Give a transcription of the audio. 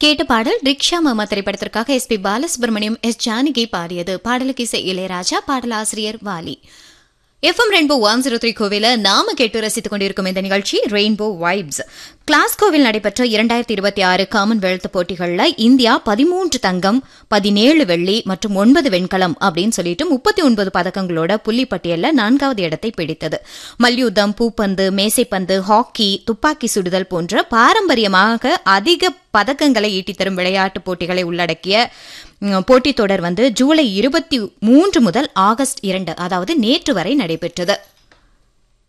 கேட்ட பாடல் ரிக்ஷா மாமா திரைப்படத்திற்காக S P Balasubrahmanyam S Janaki பாடியது பாடலுக்கு இசை இளையராஜா பாடலாசிரியர் Vaali FM rainbow one zero three கோவில நாம கேட்டு ரசித்துக் கொண்டிருக்கும் இந்த நிகழ்ச்சி ரெயின்போ வைப்ஸ் கிளாஸ்கோவில் நடைபெற்ற இரண்டாயிரத்தி இருபத்தி ஆறு காமன்வெல்த் போட்டிகளில் இந்தியா பதிமூன்று தங்கம் பதினேழு வெள்ளி மற்றும் ஒன்பது வெண்கலம் அப்படின்னு சொல்லிட்டு முப்பத்தி ஒன்பது பதக்கங்களோட புள்ளி பட்டியலில் நான்காவது இடத்தை பிடித்தது மல்யுத்தம் பூப்பந்து மேசைப்பந்து ஹாக்கி துப்பாக்கி சுடுதல் போன்ற பாரம்பரியமாக அதிக பதக்கங்களை ஈட்டித்தரும் விளையாட்டுப் போட்டிகளை உள்ளடக்கிய ம், போட்டித் தொடர் வந்து ஜூலை இருபத்தி மூன்று முதல் ஆகஸ்ட் இரண்டு அதாவது நேற்று வரை நடைபெற்றது